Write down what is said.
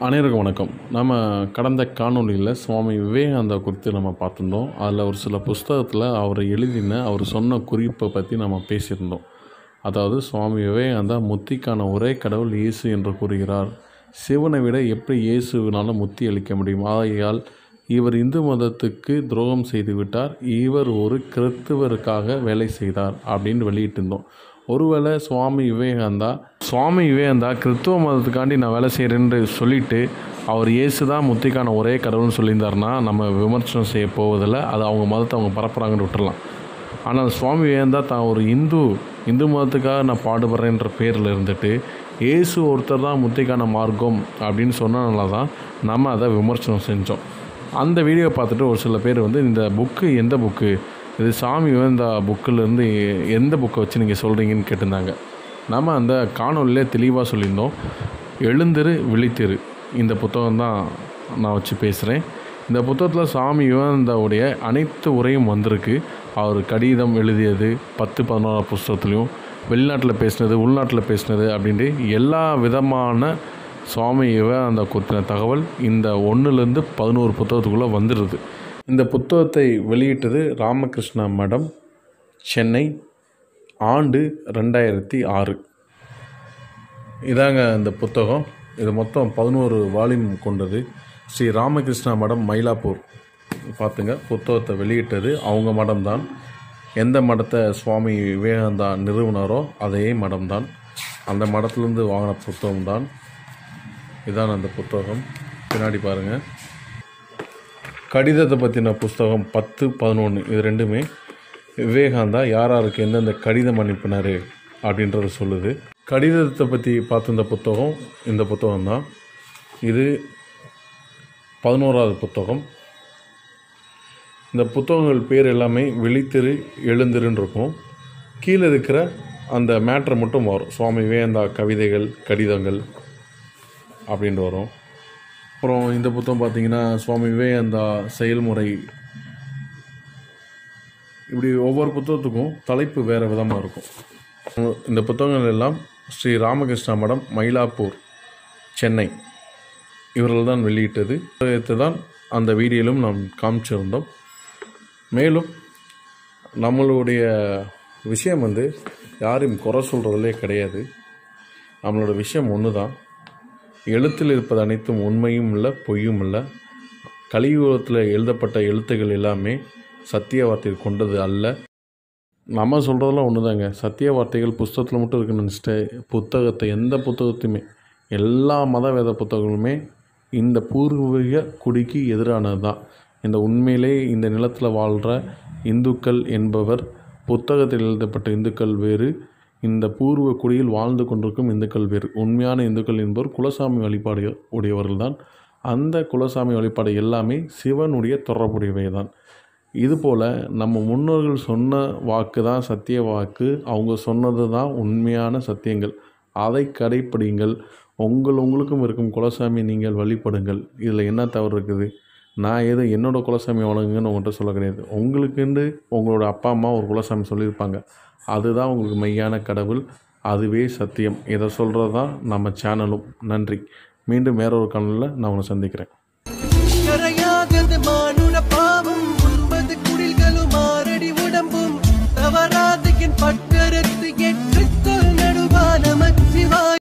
அனைவருக்கும் வணக்கம் நம்ம கடந்த காணொளியில் சுவாமி விவேகானந்தா குறித்து நம்ம பார்த்துருந்தோம் அதில் ஒரு சில புஸ்தகத்தில் அவர் எழுதின அவர் சொன்ன குறிப்பை பற்றி நம்ம பேசியிருந்தோம் அதாவது சுவாமி விவேகானந்தா முத்திக்கான ஒரே கடவுள் இயேசு என்று கூறுகிறார் சிவனை விட எப்படி இயேசுவினால் முத்தி அளிக்க முடியும் ஆகையால் இவர் இந்து மதத்துக்கு துரோகம் செய்து விட்டார் இவர் ஒரு கிறிஸ்துவருக்காக வேலை செய்தார் அப்படின்னு வெளியிட்டிருந்தோம் ஒருவேளை சுவாமி விவேகானந்தா சுவாமி விவேகானந்தா கிறிஸ்துவ மதத்துக்காண்டி நான் வேலை செய்கிறேன்னு சொல்லிட்டு அவர் இயேசு தான் முத்திக்கான ஒரே கடவுள்னு சொல்லியிருந்தாருன்னா நம்ம விமர்சனம் செய்ய போவதில்லை அது அவங்க மதத்தை அவங்க பரப்புகிறாங்கன்னு விட்டுறலாம் ஆனால் சுவாமி விவேகானந்தா தான் ஒரு இந்து இந்து மதத்துக்காக நான் பாடுபடுறேன்ற பேரில் இருந்துட்டு இயேசு ஒருத்தர் தான் முத்திக்கான மார்க்கம் அப்படின்னு சொன்னனால தான் நம்ம அதை விமர்சனம் செஞ்சோம் அந்த வீடியோ பார்த்துட்டு ஒரு சில பேர் வந்து இந்த புக்கு எந்த புக்கு இது சாமி இந்த புக்கிலேருந்து எந்த புக்கை வச்சு நீங்கள் சொல்கிறீங்கன்னு கேட்டிருந்தாங்க நம்ம அந்த காணொலியிலே தெளிவாக சொல்லியிருந்தோம் எழுந்திரு விழித்திரு இந்த புத்தகம் தான் நான் வச்சு பேசுகிறேன் இந்த புத்தகத்தில் சாமி விவேகானந்தாவுடைய அனைத்து உரையும் வந்திருக்கு அவர் கடிதம் எழுதியது பத்து பதினோரா புஸ்தகத்துலேயும் வெளிநாட்டில் பேசினது உள்நாட்டில் பேசினது அப்படின்ட்டு எல்லா விதமான சுவாமி விவேகானந்தா குறித்தின தகவல் இந்த ஒன்றுலேருந்து பதினோரு புத்தகத்துக்குள்ளே வந்துடுது இந்த புத்தகத்தை வெளியிட்டது ராமகிருஷ்ணா மடம் சென்னை ஆண்டு ரெண்டாயிரத்தி ஆறு இதாங்க இந்த புத்தகம் இது மொத்தம் பதினோரு வால்யூம் கொண்டது ஸ்ரீ ராமகிருஷ்ணா மடம் மயிலாப்பூர் பார்த்துங்க புத்தகத்தை வெளியிட்டது அவங்க மடம்தான் எந்த மடத்தை சுவாமி விவேகானந்தா நிறுவனாரோ அதே மடம்தான் அந்த மடத்துலேருந்து வாங்கின புத்தகம் தான் இதான் அந்த புத்தகம் பின்னாடி பாருங்கள் கடிதத்தை பற்றின புஸ்தகம் பத்து பதினொன்று இது ரெண்டுமே விவேகானந்தா யார் யாருக்கு எந்தெந்த கடிதம் அனுப்பினார் அப்படின்றத சொல்லுது கடிதத்தை பற்றி பார்த்துருந்த புத்தகம் இந்த புத்தகம் தான் இது பதினோராவது புத்தகம் இந்த புத்தகங்கள் பேர் எல்லாமே விழித்திரு எழுந்திருன்னு இருக்கும் கீழே இருக்கிற அந்த மேட்ரை மட்டும் வரும் சுவாமி விவேகானந்தா கவிதைகள் கடிதங்கள் அப்படின்ட்டு வரும் அப்புறம் இந்த புத்தகம் பார்த்தீங்கன்னா சுவாமி விவேகானந்தா செயல்முறை இப்படி ஒவ்வொரு புத்தகத்துக்கும் தலைப்பு வேறு விதமாக இருக்கும் இந்த புத்தகங்கள் எல்லாம் ஸ்ரீ ராமகிருஷ்ணா மடம் மயிலாப்பூர் சென்னை இவர்கள் தான் வெளியிட்டது புத்தகத்தை தான் அந்த வீடியோவிலும் நாம் காமிச்சிருந்தோம் மேலும் நம்மளுடைய விஷயம் வந்து யாரையும் குறை சொல்கிறதுலே கிடையாது நம்மளோட விஷயம் ஒன்று தான் எழுத்தில் இருப்பது அனைத்தும் உண்மையும் இல்லை பொய்யும் இல்லை கலியுகத்தில் எழுதப்பட்ட எழுத்துக்கள் எல்லாமே சத்திய வார்த்தைகள் கொண்டது அல்ல நம்ம சொல்கிறதெல்லாம் ஒன்று தாங்க சத்திய வார்த்தைகள் புஸ்தகத்தில் மட்டும் இருக்குன்னு நினச்சிட்டு புத்தகத்தை எந்த புத்தகத்தையுமே எல்லா மத வேத புத்தகங்களுமே இந்த பூர்வீக குடிக்கு எதிரானது தான் இந்த உண்மையிலே இந்த நிலத்தில் வாழ்கிற இந்துக்கள் என்பவர் புத்தகத்தில் எழுதப்பட்ட இந்துக்கள் வேறு இந்த பூர்வ குடியில் வாழ்ந்து கொண்டிருக்கும் இந்துக்கள் வேறு உண்மையான இந்துக்கள் என்பவர் குலசாமி வழிபாடு உடையவர்கள் தான் அந்த குலசாமி வழிபாடு எல்லாமே சிவனுடைய தொடர்புடையவை தான் இதுபோல் நம்ம முன்னோர்கள் சொன்ன வாக்கு தான் சத்திய வாக்கு அவங்க சொன்னது தான் உண்மையான சத்தியங்கள் அதை கடைப்பிடிங்கள் உங்கள் உங்களுக்கும் இருக்கும் குலசாமி நீங்கள் வழிபடுங்கள் இதில் என்ன தவறு இருக்குது நான் எது என்னோட குலசாமி வழங்குங்கன்னு உங்கள்கிட்ட சொல்ல கிடையாது உங்களுக்குன்னு உங்களோட அப்பா அம்மா ஒரு குலசாமி சொல்லியிருப்பாங்க அதுதான் உங்களுக்கு மெய்யான கடவுள் அதுவே சத்தியம் இதை சொல்கிறது தான் நம்ம சேனலும் நன்றி மீண்டும் வேறொரு காணொலியில் நான் உங்களை சந்திக்கிறேன்